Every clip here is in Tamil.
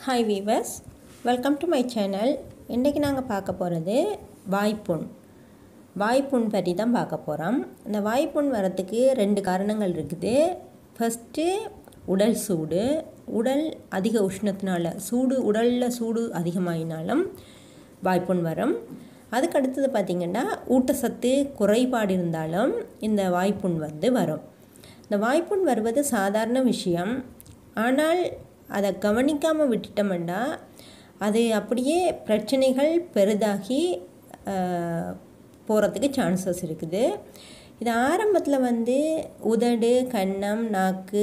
hi viewers welcome to my channel இன்றைக்கி நாங்கள் பார்க்க போகிறது வாய்ப்புண் வாய்ப்புண் பற்றி தான் பார்க்க போகிறோம் இந்த வாய்ப்புண் வரத்துக்கு ரெண்டு காரணங்கள் இருக்குது ஃபஸ்ட்டு உடல் சூடு உடல் அதிக உஷ்ணத்தினால சூடு உடலில் சூடு அதிகமாகினாலும் வாய்ப்புண் வரும் அதுக்கு அடுத்தது பார்த்திங்கன்னா ஊட்டச்சத்து குறைபாடு இருந்தாலும் இந்த வாய்ப்புண் வந்து வரும் இந்த வாய்ப்புண் வருவது சாதாரண விஷயம் ஆனால் அதை கவனிக்காமல் விட்டுட்டோம்னா அது அப்படியே பிரச்சனைகள் பெரிதாகி போகிறதுக்கு சான்சஸ் இருக்குது இது ஆரம்பத்தில் வந்து உதடு கன்னம் நாக்கு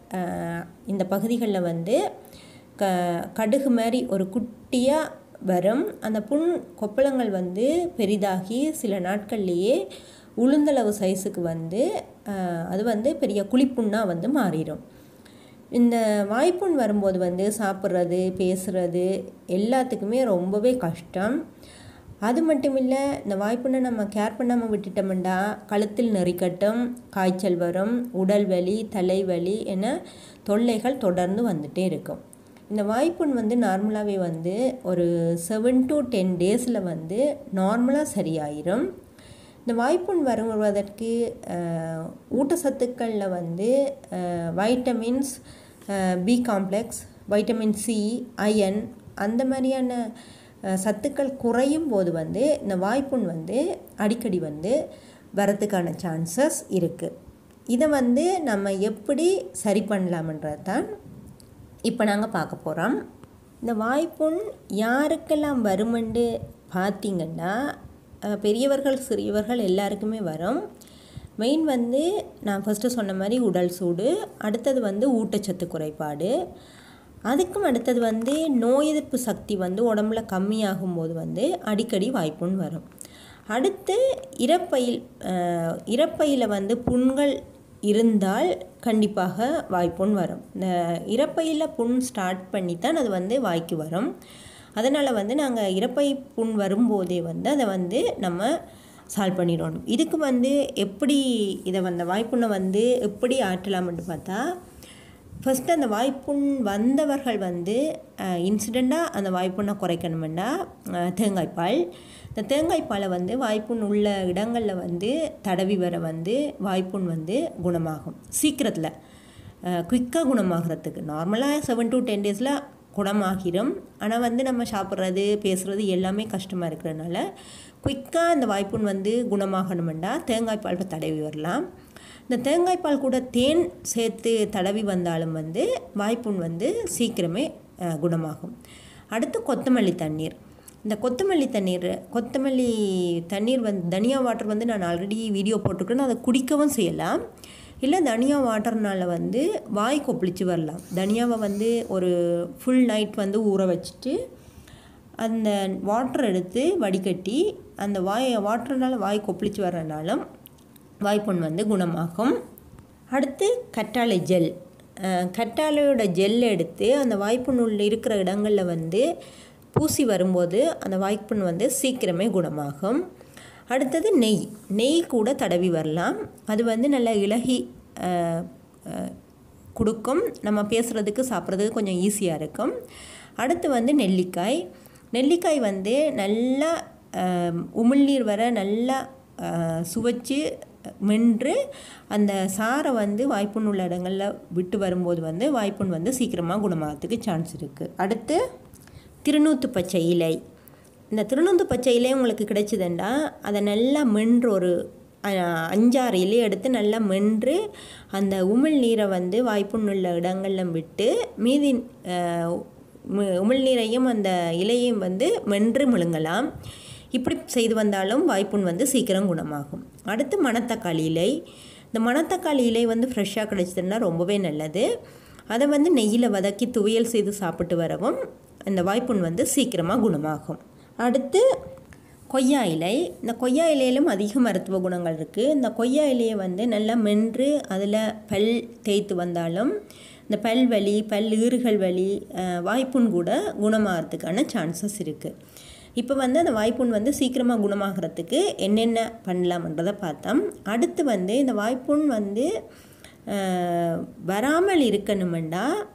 இந்த பகுதிகளில் வந்து க கடுகு மாதிரி ஒரு குட்டியாக வரும் அந்த புண் கொப்பளங்கள் வந்து பெரிதாகி சில நாட்கள்லேயே உளுந்தளவு சைஸுக்கு வந்து அது வந்து பெரிய குழிப்புண்ணாக வந்து மாறிடும் இந்த வாய்ப்புண் வரும்போது வந்து சாப்பிட்றது பேசுகிறது எல்லாத்துக்குமே ரொம்பவே கஷ்டம் அது மட்டும் இல்லை இந்த வாய்ப்புண்ணை நம்ம கேர் பண்ணாமல் விட்டுட்டோம்டா கழுத்தில் நெறிக்கட்டும் காய்ச்சல் வரும் உடல் வலி தலைவலி என தொல்லைகள் தொடர்ந்து வந்துகிட்டே இருக்கும் இந்த வாய்ப்புண் வந்து நார்மலாகவே வந்து ஒரு செவன் டு டென் டேஸில் வந்து நார்மலாக சரியாயிரும் இந்த வாய்ப்புண் வருவதற்கு ஊட்டச்சத்துக்களில் வந்து vitamins B complex vitamin C iron அந்த மாதிரியான சத்துக்கள் குறையும் போது வந்து இந்த வாய்ப்புண் வந்து அடிக்கடி வந்து வரத்துக்கான சான்சஸ் இருக்குது இதை வந்து நம்ம எப்படி சரி பண்ணலாம்ன்றது தான் இப்போ நாங்கள் பார்க்க போகிறோம் இந்த வாய்ப்புண் யாருக்கெல்லாம் வருமென்று பார்த்திங்கன்னா பெரியவர்கள் சிறியவர்கள் எல்லாருக்குமே வரும் மெயின் வந்து நான் ஃபஸ்ட்டு சொன்ன மாதிரி உடல் சூடு அடுத்தது வந்து ஊட்டச்சத்து குறைபாடு அதுக்கும் அடுத்தது வந்து நோய் எதிர்ப்பு சக்தி வந்து உடம்புல கம்மியாகும் போது வந்து அடிக்கடி வாய்ப்புண் வரும் அடுத்து இறப்பையில் இறப்பையில் வந்து புண்கள் இருந்தால் கண்டிப்பாக வாய்ப்புண் வரும் இந்த இறப்பையில் புண் ஸ்டார்ட் பண்ணி தான் அது வந்து வாய்க்கு வரும் அதனால் வந்து நாங்கள் இறப்பை புண் வரும்போதே வந்து அதை வந்து நம்ம சால்வ் பண்ணிடணும் இதுக்கு வந்து எப்படி இதை வந்த வாய்ப்புண்ணை வந்து எப்படி ஆற்றலாம்னு பார்த்தா ஃபஸ்ட்டு அந்த வாய்ப்புண் வந்தவர்கள் வந்து இன்சிடெண்ட்டாக அந்த வாய்ப்புண்ணை குறைக்கணுமெண்டா தேங்காய்ப்பால் இந்த தேங்காய்ப்பாலை வந்து வாய்ப்புண் உள்ள இடங்களில் வந்து தடவி வர வந்து வாய்ப்புண் வந்து குணமாகும் சீக்கிரத்தில் குயிக்காக குணமாகறதுக்கு நார்மலாக செவன் டு டென் டேஸில் குணமாகிடும் ஆனால் வந்து நம்ம சாப்பிட்றது பேசுகிறது எல்லாமே கஷ்டமாக இருக்கிறதுனால குயிக்காக அந்த வாய்ப்புண் வந்து குணமாகணுமெண்டா தேங்காய்ப்பால் தடவி வரலாம் இந்த தேங்காய்ப்பால் கூட தேன் சேர்த்து தடவி வந்தாலும் வந்து வாய்ப்புண் வந்து சீக்கிரமே குணமாகும் அடுத்து கொத்தமல்லி தண்ணீர் இந்த கொத்தமல்லி தண்ணீர் கொத்தமல்லி தண்ணீர் வந்து தனியா வாட்டர் வந்து நான் ஆல்ரெடி வீடியோ போட்டிருக்கேன்னு அதை குடிக்கவும் செய்யலாம் இல்லை தனியா வாட்டர்னால் வந்து வாய் கொப்பளிச்சு வரலாம் தனியாவை வந்து ஒரு ஃபுல் நைட் வந்து ஊற வச்சுட்டு அந்த வாட்டர் எடுத்து வடிகட்டி அந்த வாய் வாட்டர்னால் வாய் கொப்பளிச்சு வர்றதுனாலும் வாய்ப்புண் வந்து குணமாகும் அடுத்து கற்றாழை ஜெல் கற்றாழையோட ஜெல் எடுத்து அந்த வாய்ப்புண் உள்ள இருக்கிற இடங்களில் வந்து பூசி வரும்போது அந்த வாய்ப்புண் வந்து சீக்கிரமே குணமாகும் அடுத்தது நெய் நெய் கூட தடவி வரலாம் அது வந்து நல்லா இலகி கொடுக்கும் நம்ம பேசுகிறதுக்கு சாப்பிட்றதுக்கு கொஞ்சம் ஈஸியாக இருக்கும் அடுத்து வந்து நெல்லிக்காய் நெல்லிக்காய் வந்து நல்லா உமிழ்நீர் வர நல்லா சுவைச்சு மென்று அந்த சாரை வந்து வாய்ப்புண் உள்ள இடங்களில் விட்டு வரும்போது வந்து வாய்ப்புண் வந்து சீக்கிரமாக குணமாகறதுக்கு சான்ஸ் இருக்குது அடுத்து திருநூத்து பச்சை இலை இந்த திருநூத்து பச்சை இலை உங்களுக்கு கிடைச்சதுண்டா அதை நல்லா மென்று ஒரு அஞ்சாறு இலை எடுத்து நல்லா மென்று அந்த உமிழ் நீரை வந்து வாய்ப்புண்ணுள்ள இடங்களில் விட்டு மீதி உமிழ்நீரையும் அந்த இலையும் வந்து மென்று முழுங்கலாம் இப்படி செய்து வந்தாலும் வாய்ப்புண் வந்து சீக்கிரம் குணமாகும் அடுத்து மணத்தக்காளி இலை இந்த மணத்தக்காளி இலை வந்து ஃப்ரெஷ்ஷாக கிடைச்சதுன்னா ரொம்பவே நல்லது அதை வந்து நெய்யில் வதக்கி துவையல் செய்து சாப்பிட்டு வரவும் இந்த வாய்ப்புண் வந்து சீக்கிரமாக குணமாகும் அடுத்து கொய்யா இலை இந்த கொய்யா இலையிலும் அதிக மருத்துவ குணங்கள் இருக்குது இந்த கொய்யா இலையை வந்து நல்லா மென்று அதில் பல் தேய்த்து வந்தாலும் இந்த பல் வலி பல் ஈறுகள் வலி வாய்ப்புண் கூட குணமாகறதுக்கான சான்சஸ் இருக்குது இப்போ வந்து அந்த வாய்ப்புண் வந்து சீக்கிரமாக குணமாகறதுக்கு என்னென்ன பண்ணலாம்ன்றதை பார்த்தோம் அடுத்து வந்து இந்த வாய்ப்புண் வந்து வராமல் இருக்கணுமெண்டா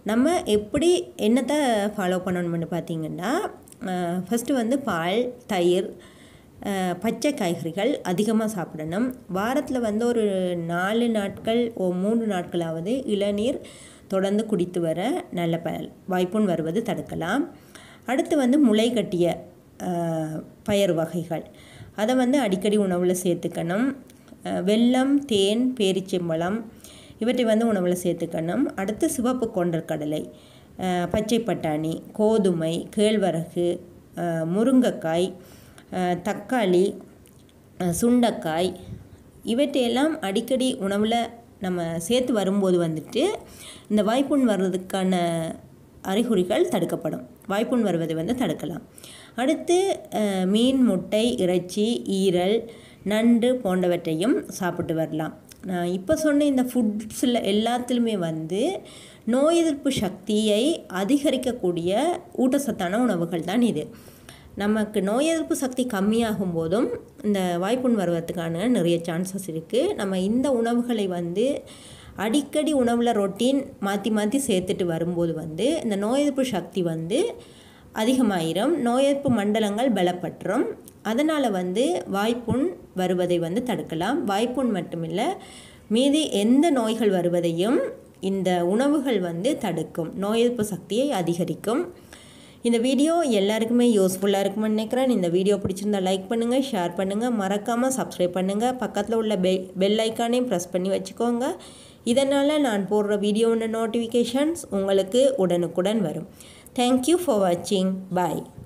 நம்ம எப்படி என்னத்தை ஃபாலோ பண்ணணும்னு பார்த்தீங்கன்னா ஃபஸ்ட்டு வந்து பால் தயிர் அஹ், பச்சை காய்கறிகள் அதிகமாக சாப்பிடணும் வாரத்தில் வந்து ஒரு நாலு நாட்கள் ஓ மூணு நாட்களாவது இளநீர் தொடர்ந்து குடித்து வர நல்ல ப வாய்ப்புண் வருவது தடுக்கலாம் அடுத்து வந்து முளை கட்டிய அஹ், பயறு வகைகள் அதை வந்து அடிக்கடி உணவில் சேர்த்துக்கணும் அஹ், வெல்லம் தேன் பேரிச்சம்பழம் இவற்றை வந்து உணவில் சேர்த்துக்கணும் அடுத்து சிவப்பு கொண்டற்கடலை அஹ், பச்சை பட்டாணி கோதுமை கேழ்வரகு அஹ், முருங்கைக்காய் அஹ், தக்காளி அஹ், சுண்டைக்காய் இவற்றையெல்லாம் அடிக்கடி உணவில் நம்ம சேர்த்து வரும்போது வந்துட்டு இந்த வாய்ப்புண் வர்றதுக்கான அறிகுறிகள் தடுக்கப்படும் வாய்ப்புண் வருவதை வந்து தடுக்கலாம் அடுத்து அஹ், மீன் முட்டை இறைச்சி ஈரல் நண்டு போன்றவற்றையும் சாப்பிட்டு வரலாம் நான் இப்போ சொன்ன இந்த ஃபுட்ஸில் எல்லாத்துலேயுமே வந்து நோய் எதிர்ப்பு சக்தியை அதிகரிக்கக்கூடிய ஊட்டச்சத்தான உணவுகள் தான் இது நமக்கு நோய் எதிர்ப்பு சக்தி கம்மியாகும் போதும் இந்த வாய்ப்புண் வருவதற்கான நிறைய சான்சஸ் இருக்குது நம்ம இந்த உணவுகளை வந்து அடிக்கடி உணவில் ரொட்டீன் மாற்றி மாற்றி சேர்த்துட்டு வரும்போது வந்து இந்த நோய் எதிர்ப்பு சக்தி வந்து அதிகமாயிரும் நோய் எதிர்ப்பு மண்டலங்கள் பலப்பற்றும் அதனால் வந்து வாய்ப்புண் வருவதை வந்து தடுக்கலாம் வாய்ப்புண் மட்டுமில்லை மீதி எந்த நோய்கள் வருவதையும் இந்த உணவுகள் வந்து தடுக்கும் நோய் எதிர்ப்பு சக்தியை அதிகரிக்கும் இந்த வீடியோ எல்லாருக்குமே யூஸ்ஃபுல்லாக இருக்கும்னு நினைக்கிறேன் இந்த வீடியோ பிடிச்சிருந்தா லைக் பண்ணுங்கள் ஷேர் பண்ணுங்கள் மறக்காமல் சப்ஸ்கிரைப் பண்ணுங்கள் பக்கத்தில் உள்ள பெ பெல் ஐக்கானையும் ப்ரெஸ் பண்ணி வச்சுக்கோங்க இதனால் நான் போடுற வீடியோட நோட்டிஃபிகேஷன்ஸ் உங்களுக்கு உடனுக்குடன் வரும் தேங்க்யூ ஃபார் வாட்சிங் பாய்